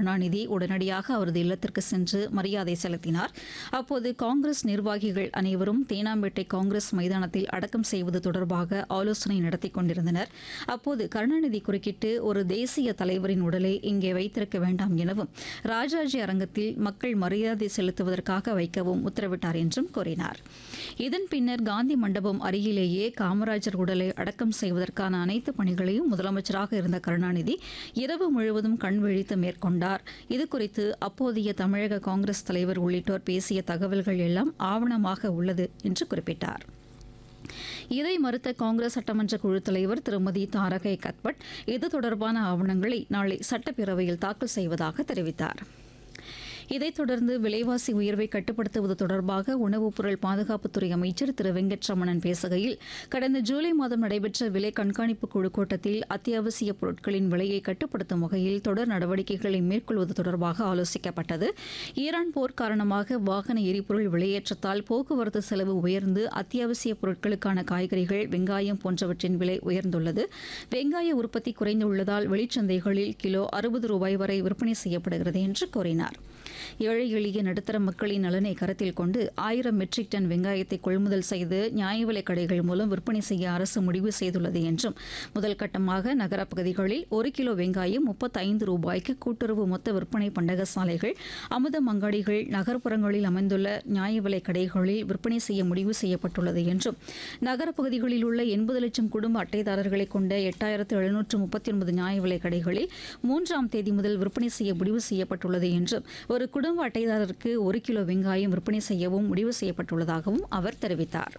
கருணாநிதி உடனடியாக அவரது இல்லத்திற்கு சென்று மரியாதை செலுத்தினார் அப்போது காங்கிரஸ் நிர்வாகிகள் அனைவரும் தேனாம்பேட்டை காங்கிரஸ் மைதானத்தில் அடக்கம் செய்வது தொடர்பாக ஆலோசனை நடத்தி கொண்டிருந்தனர் அப்போது கருணாநிதி குறுக்கிட்டு ஒரு தேசிய தலைவரின் உடலை இங்கே வைத்திருக்க வேண்டாம் எனவும் ராஜாஜி அரங்கத்தில் மக்கள் மரியாதை செலுத்துவதற்காக வைக்கவும் உத்தரவிட்டார் என்றும் கூறினார் இதன் பின்னர் காந்தி மண்டபம் அருகிலேயே காமராஜர் உடலை அடக்கம் செய்வதற்கான அனைத்து பணிகளையும் முதலமைச்சராக இருந்த கருணாநிதி இரவு முழுவதும் கண் விழித்து மேற்கொண்டார் இதுகுறித்து அப்போதைய தமிழக காங்கிரஸ் தலைவர் உள்ளிட்டோர் பேசிய தகவல்கள் எல்லாம் ஆவணமாக உள்ளது என்று குறிப்பிட்டார் இதை மறுத்த காங்கிரஸ் சட்டமன்ற குழு தலைவர் திருமதி தாரகை கத்பட் இது தொடர்பான ஆவணங்களை நாளை சட்டப்பேரவையில் தாக்கல் செய்வதாக தெரிவித்தார் இதைத் தொடர்ந்து விலைவாசி உயர்வை கட்டுப்படுத்துவது தொடர்பாக உணவுப் பொருள் பாதுகாப்புத்துறை அமைச்சர் திரு வெங்கட்ரமணன் பேசுகையில் கடந்த ஜூலை மாதம் நடைபெற்ற விலை கண்காணிப்பு குழு கூட்டத்தில் அத்தியாவசிய பொருட்களின் விலையை கட்டுப்படுத்தும் வகையில் தொடர் நடவடிக்கைகளை மேற்கொள்வது தொடர்பாக ஆலோசிக்கப்பட்டது ஈரான் போர் காரணமாக வாகன எரிபொருள் விலையேற்றத்தால் போக்குவரத்து செலவு உயர்ந்து அத்தியாவசிய பொருட்களுக்கான காய்கறிகள் வெங்காயம் போன்றவற்றின் விலை உயர்ந்துள்ளது வெங்காய உற்பத்தி குறைந்துள்ளதால் வெளிச்சந்தைகளில் கிலோ அறுபது ரூபாய் வரை விற்பனை செய்யப்படுகிறது என்று கூறினார் ஏழை எளிய நடுத்தர மக்களின் நலனை கருத்தில் கொண்டு ஆயிரம் மெட்ரிக் டன் வெங்காயத்தை கொள்முதல் செய்து நியாய விலைக் கடைகள் மூலம் விற்பனை செய்ய அரசு முடிவு செய்துள்ளது என்றும் முதல் கட்டமாக நகரப் பகுதிகளில் ஒரு கிலோ வெங்காயம் முப்பத்தைந்து ரூபாய்க்கு கூட்டுறவு மொத்த விற்பனை பண்டக சாலைகள் அமுதம் அங்காடிகள் நகர்ப்புறங்களில் அமைந்துள்ள நியாய விலைக் கடைகளில் விற்பனை செய்ய முடிவு செய்யப்பட்டுள்ளது என்றும் நகரப் பகுதிகளில் உள்ள எண்பது லட்சம் குடும்ப அட்டைதாரர்களை கொண்ட எட்டாயிரத்து எழுநூற்று முப்பத்தி ஒன்பது நியாய விலைக் கடைகளில் மூன்றாம் தேதி முதல் விற்பனை செய்ய முடிவு செய்யப்பட்டுள்ளது என்றும் ஒரு குடும்ப அட்டைதாரருக்கு ஒரு கிலோ வெங்காயம் விற்பனை செய்யவும் முடிவு செய்யப்பட்டுள்ளதாகவும் அவர் தெரிவித்தார்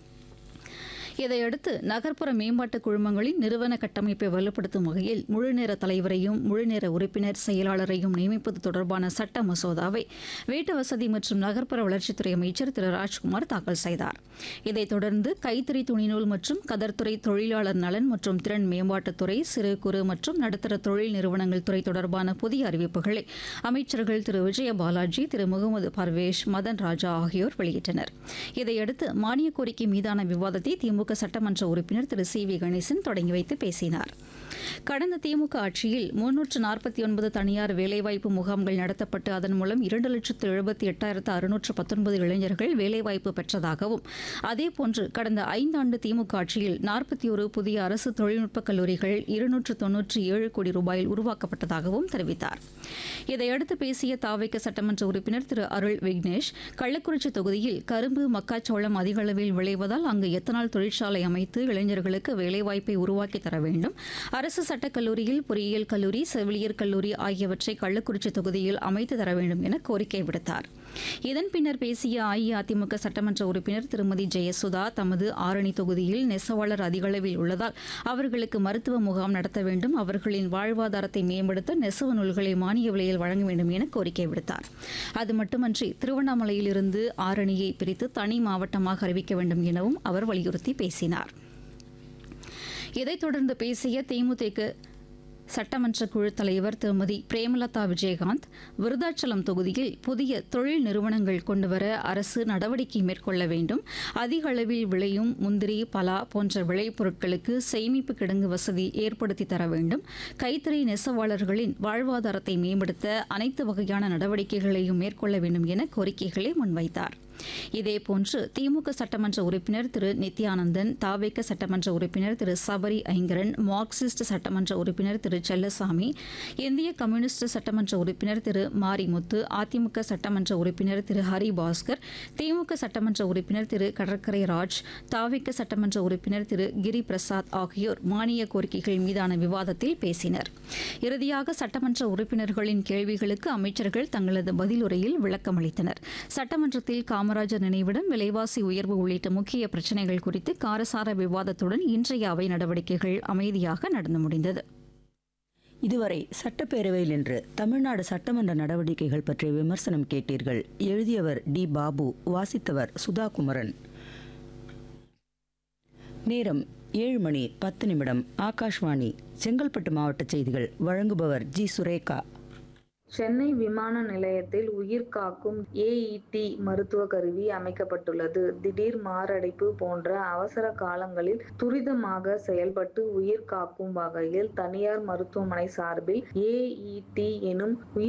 இதையடுத்து நகர்ப்புற மேம்பாட்டு குழுமங்களின் நிறுவன கட்டமைப்பை வலுப்படுத்தும் வகையில் முழுநேர தலைவரையும் முழுநேர உறுப்பினர் செயலாளரையும் நியமிப்பது தொடர்பான சட்ட மசோதாவை வீட்டு வசதி மற்றும் நகர்ப்புற வளர்ச்சித்துறை அமைச்சர் திரு ராஜ்குமார் தாக்கல் செய்தார் இதைத் தொடர்ந்து கைத்தறி துணிநூல் மற்றும் கதர்துறை தொழிலாளர் நலன் மற்றும் திறன் மேம்பாட்டுத்துறை சிறு குறு மற்றும் நடுத்தர தொழில் நிறுவனங்கள் துறை தொடர்பான புதிய அறிவிப்புகளை அமைச்சர்கள் திரு விஜய பாலாஜி திரு முகமது பர்வேஷ் மதன் ராஜா ஆகியோர் வெளியிட்டனர் இதையடுத்து மானிய கோரிக்கை மீதான விவாதத்தை திமுக சட்டமன்ற உறுப்பினர் திரு சி வி கணேசன் தொடங்கி வைத்து பேசினார் கடந்த திமுக ஆட்சியில் முன்னூற்று நாற்பத்தி ஒன்பது தனியார் வேலைவாய்ப்பு முகாம்கள் நடத்தப்பட்டு அதன் மூலம் இரண்டு லட்சத்து எழுபத்தி எட்டாயிரத்து அறுநூற்று பத்தொன்பது இளைஞர்கள் வேலைவாய்ப்பு பெற்றதாகவும் அதேபோன்று கடந்த ஐந்தாண்டு திமுக ஆட்சியில் நாற்பத்தி ஒரு புதிய அரசு தொழில்நுட்பக் கல்லூரிகள் இருநூற்று தொன்னூற்றி ஏழு கோடி ரூபாயில் உருவாக்கப்பட்டதாகவும் தெரிவித்தார் இதையடுத்து பேசிய தாவைக்க சட்டமன்ற உறுப்பினர் திரு அருள் விக்னேஷ் கள்ளக்குறிச்சி தொகுதியில் கரும்பு மக்காச்சோளம் அதிக அளவில் விளைவதால் அங்கு எத்தனால் தொழிற்சாலை அமைத்து இளைஞர்களுக்கு வேலைவாய்ப்பை உருவாக்கி தர வேண்டும் அரசு சட்டக் கல்லூரியில் பொறியியல் கல்லூரி செவிலியர் கல்லூரி ஆகியவற்றை கள்ளக்குறிச்சி தொகுதியில் அமைத்து தர வேண்டும் என கோரிக்கை விடுத்தார் இதன் பின்னர் பேசிய அஇஅதிமுக சட்டமன்ற உறுப்பினர் திருமதி ஜெயசுதா தமது ஆரணி தொகுதியில் நெசவாளர் அதிகளவில் உள்ளதால் அவர்களுக்கு மருத்துவ முகாம் நடத்த வேண்டும் அவர்களின் வாழ்வாதாரத்தை மேம்படுத்த நெசவு நூல்களை மானிய விலையில் வழங்க வேண்டும் என கோரிக்கை விடுத்தார் அது மட்டுமன்றி திருவண்ணாமலையிலிருந்து ஆரணியை பிரித்து தனி மாவட்டமாக அறிவிக்க வேண்டும் எனவும் அவர் வலியுறுத்தி பேசினார் இதைத் தொடர்ந்து பேசிய தேமுதிக சட்டமன்ற குழு தலைவர் திருமதி பிரேமலதா விஜயகாந்த் விருதாச்சலம் தொகுதியில் புதிய தொழில் நிறுவனங்கள் கொண்டுவர அரசு நடவடிக்கை மேற்கொள்ள வேண்டும் அதிக அளவில் விளையும் முந்திரி பலா போன்ற விளைபொருட்களுக்கு சேமிப்பு கிடங்கு வசதி ஏற்படுத்தி தர வேண்டும் கைத்தறி நெசவாளர்களின் வாழ்வாதாரத்தை மேம்படுத்த அனைத்து வகையான நடவடிக்கைகளையும் மேற்கொள்ள வேண்டும் என கோரிக்கைகளை முன்வைத்தார் இதேபோன்று திமுக சட்டமன்ற உறுப்பினர் திரு நித்யானந்தன் தாவேக்க சட்டமன்ற உறுப்பினர் திரு சபரி ஐங்கரன் மார்க்சிஸ்ட் சட்டமன்ற உறுப்பினர் திரு செல்லசாமி இந்திய கம்யூனிஸ்ட் சட்டமன்ற உறுப்பினர் திரு மாரிமுத்து அதிமுக சட்டமன்ற உறுப்பினர் திரு ஹரிபாஸ்கர் திமுக சட்டமன்ற உறுப்பினர் திரு கடற்கரை ராஜ் தாவேக்க சட்டமன்ற உறுப்பினர் திரு கிரி பிரசாத் ஆகியோர் மானிய கோரிக்கைகள் மீதான விவாதத்தில் பேசினர் இறுதியாக சட்டமன்ற உறுப்பினர்களின் கேள்விகளுக்கு அமைச்சர்கள் தங்களது பதிலுரையில் விளக்கமளித்தனர் சட்டமன்றத்தில் காமராஜர் நினைவிடம் விலைவாசி உயர்வு உள்ளிட்ட முக்கிய பிரச்சினைகள் குறித்து காரசார விவாதத்துடன் இன்றைய அவை நடவடிக்கைகள் அமைதியாக நடந்து முடிந்தது இதுவரை சட்டப்பேரவையில் இன்று தமிழ்நாடு சட்டமன்ற நடவடிக்கைகள் பற்றிய விமர்சனம் கேட்டீர்கள் எழுதியவர் டி பாபு வாசித்தவர் சுதா குமரன் நேரம் ஏழு மணி பத்து நிமிடம் ஆகாஷ்வாணி செங்கல்பட்டு மாவட்ட செய்திகள் வழங்குபவர் ஜி சுரேகா சென்னை விமான நிலையத்தில் உயிர் காக்கும் ஏஇடி மருத்துவ கருவி அமைக்கப்பட்டுள்ளது திடீர் மாரடைப்பு போன்ற அவசர காலங்களில் துரிதமாக செயல்பட்டு உயிர் காக்கும் வகையில் தனியார் மருத்துவமனை சார்பில் ஏஇடி எனும் உயிர்